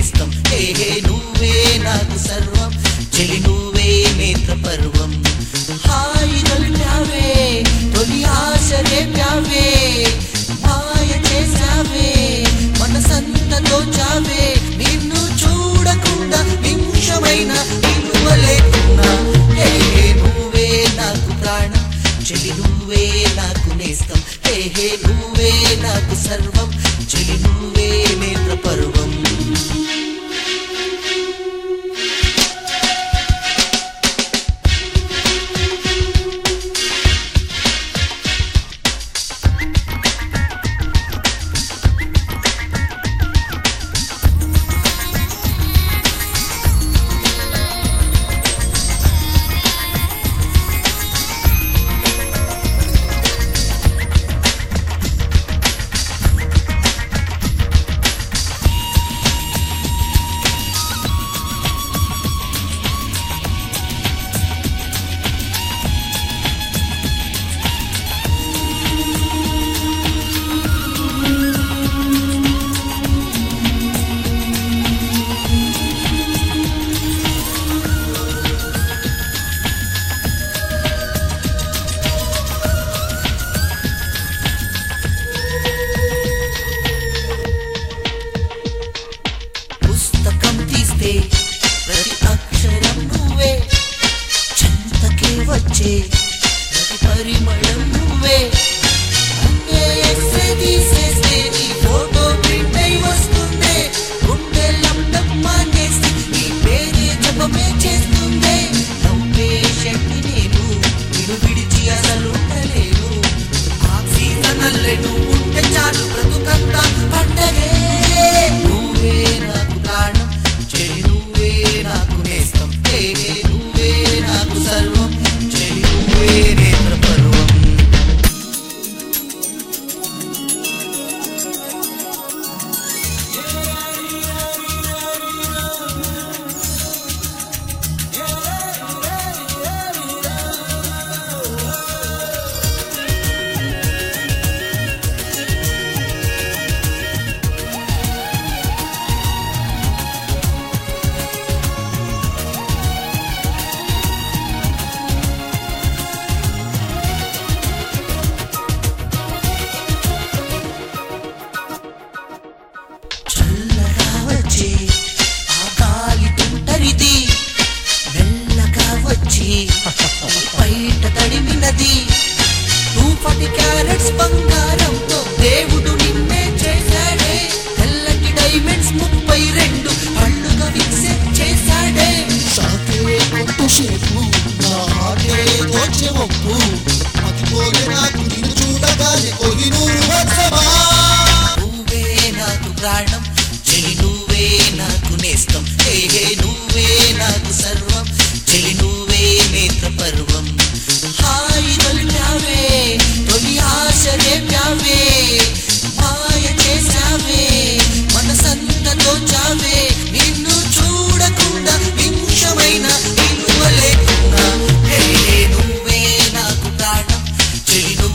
నేస్తం హే హే నువ్వే నాకు సర్వం చెలి నువ్వే నేత్ర పర్వం హాయి తొలిపావే తొలి ఆశ రేపావే మాయ చేసావే మనసంత దోచావే నిన్ను చూడకుండా నిమిషమైన నిలువలేకున్నా హే హే నువ్వే నాకు ప్రాణం చెలి నువ్వే నాకు నేస్తం హే హే నువ్వే నాకు సర్వం చెలి నువ్వే నేత్ర పర్వం పుస్తకం తీస్తే ప్రతి అక్షరం నువ్వే చెంతకే వచ్చే ప్రతి పరిమళం నువ్వే అన్నే ఎస్సే తీసేస్తే నీ ఫోటో ప్రింట్ అయి వస్తుందే గుండె లండం మానేస్తే నీ పేరే జపమే చేస్తుందే నవ్వే శక్తి నేను నిన్ను విడిచి అసలు ఉండలేను ఆక్సిజన్ అల్లె నువ్వు ఉంటే చాలు బ్రతుకంతా పండగే నువ్వే నాకు ప్రాణం చెలి నువ్వే నాకు నేస్తం హే హే నువ్వే నాకు సర్వం చెలి నువ్వే నేత్ర పర్వం చల్లగా వచ్చి ఆ గాలి తుంటరిది మెల్లగా వచ్చి బయట తడిమినది టూ ఫార్టీ క్యారెట్స్ బంగారంతో దేవుడు నిన్నే చేశాడే తెల్లటి డైమండ్స్ ముప్పై రెండు పళ్ళుగా ఫిక్సెట్ చేశాడే షాకే కొట్టుసేపు నా హార్టే దోచె ఒప్పు మతిపోయే నాకు నిన్ను చూడగానే కోహినూరు వర్షమా నువ్వే నాకు ప్రాణం చెలి నువ్వే నాకు నేస్తం హే హే నువ్వే నాకు సర్వం చెలి నువ్వే నేత్ర పర్వం హాయి తొలిపావే తొలి ఆశ రేపావే మాయ చేసావే మనసంత దోచావే నిన్ను చూడకుండా నిమిషమైన నిలువలేకున్నా హే హే నువ్వే నాకు ప్రాణం చెలి